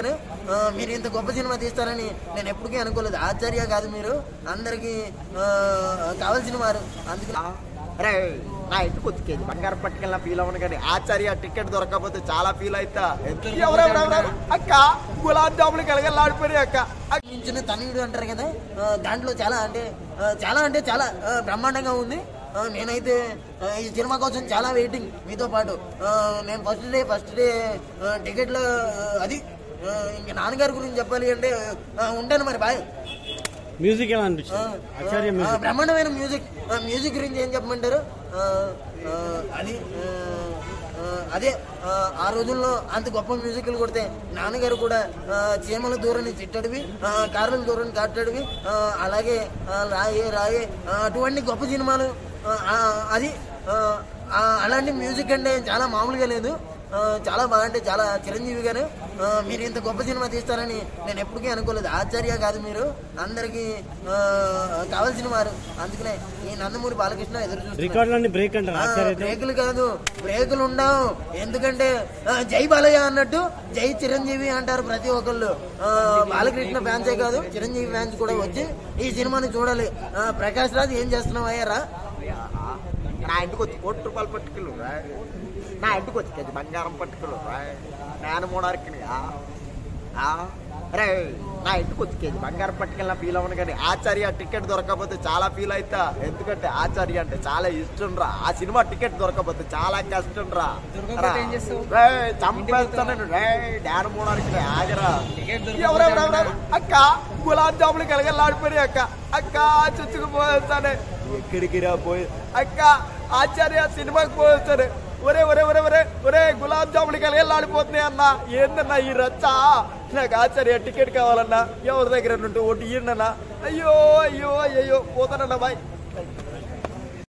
కానీ ఆ, మీరు ఇంత గొప్ప సినిమా తీస్తారని నేను ఎప్పటికీ అనుకోలేదు ఆశ్చర్య కాదు మీరు అందరికి కావాల్సిన వారు అందుకు అరే నా ఇంటికి వచ్చి కేజీ బంగారం పట్టుకెళ్ళిన ఫీల్ అవ్వను కానీ ఆచార్య టికెట్ దొరకకపోతే చాలా ఫీల్ అవుతా ఎవరెవరెవరెవరు? అక్క గులాబ్ జాములు కలగలాడిపోయి అక్క మించిన తనయుడు అంటారు కదా ఆ, దాంట్లో చాలా అంటే ఆ, చాలా అంటే చాలా ఆ, బ్రహ్మాండంగా ఉంది ఆ, నేనైతే ఆ, ఈ సినిమా కోసం చాలా వెయిటింగ్ మీతో పాటు ఆ, నేను ఫస్ట్ డే ఫస్ట్ డే టికెట్లో అది ఆ, ఇంక నాన్నగారి గురించి చెప్పాలి అంటే ఆ, ఉంటాను మరి బాయ్ మ్యూజిక్ ఎలా ఆ, అనిపించింది ఆచార్య ఆ, మ్యూజిక్ బ్రహ్మాండమైన మ్యూజిక్ ఆ, మ్యూజిక్ గురించి ఏం చెప్పమంటారు ఆ, ఆ, అది ఆ, ఆ, అదే ఆ, ఆ రోజుల్లో అంత గొప్ప మ్యూజిక్లు కొడితే నాన్నగారు కూడా ఆ, చీమల దూరని చిట్టడివి ఆ, కార్ల దూరని కాట్టడివి ఆ, అలాగే ఆ, రాయే రాయే ఆ, అటువంటి గొప్ప సినిమాలు ఆ, ఆ, అది ఆ, ఆ, అలాంటి మ్యూజిక్ అంటే చాలా మామూలుగా లేదు ఆ, చాలా బాగా అంటే చాలా చిరంజీవి గారు ఆ, మీరు ఇంత గొప్ప సినిమా తీస్తారని నేను ఎప్పటికీ అనుకోలేదు ఆశ్చర్య కాదు మీరు అందరికి కావాల్సిన వారు అందుకనే ఈ నందమూరి బాలకృష్ణ ఎదురు చూస్తున్నారు రికార్డులన్నీ బ్రేక్ అంటారు ఆ, ఆచార్య అయితే బ్రేకులు కాదు బ్రేకులు ఉండవు ఎందుకంటే ఆ, జై బాలయ్య అన్నట్టు జై చిరంజీవి అంటారు ప్రతి ఒక్కళ్ళు ఆ, బాలకృష్ణ ఫ్యాన్సే కాదు చిరంజీవి ఫ్యాన్స్ కూడా వచ్చి ఈ సినిమాని చూడాలి ఆ, ప్రకాష్ రాజ్ ఏం చేస్తున్నావు అయ్యారా నా ఇంటికి వచ్చి కోటి రూపాయలు పట్టుకెళ్ళు రా. నా ఇంటికి వచ్చి కేజీ బంగారం పట్టుకెళ్ళు రా. నేను మూడారికి అరే నా ఇంటికి వచ్చి కేజీ బంగారం పట్టుకెళ్ళిన ఫీల్ అవ్వను కానీ ఆచార్య టికెట్ దొరకకపోతే చాలా ఫీల్ అవుతా ఎందుకంటే ఆచార్య అంటే చాలా ఇష్టం రా ఆ సినిమా టికెట్ దొరకకపోతే చాలా కష్టం రా రే, చంపేస్తాను రే డాన్ మూడారికి ఆగరా ఎవరెవరెవరెవరు? అక్క గులాబ్ జాములు కలగలాడిపోయి అక్క అక్క చుచ్చుకుపోతానే ఎక్కడికి రా పోయి అక్క ఆచార్య సినిమాకి పోతారు ఒరే ఒరే ఒరే ఒరే ఒరే గులాబ్ జాములు కలగలాడిపోతున్నాయి అన్న ఏందన్నా ఈ రచ్చ నాకు ఆచార్య టికెట్ కావాలన్నా ఎవరి దగ్గర నుండి ఒకటి ఇయ్యండి అన్న అయ్యో అయ్యో అయ్యో పోతానన్నా బాయ్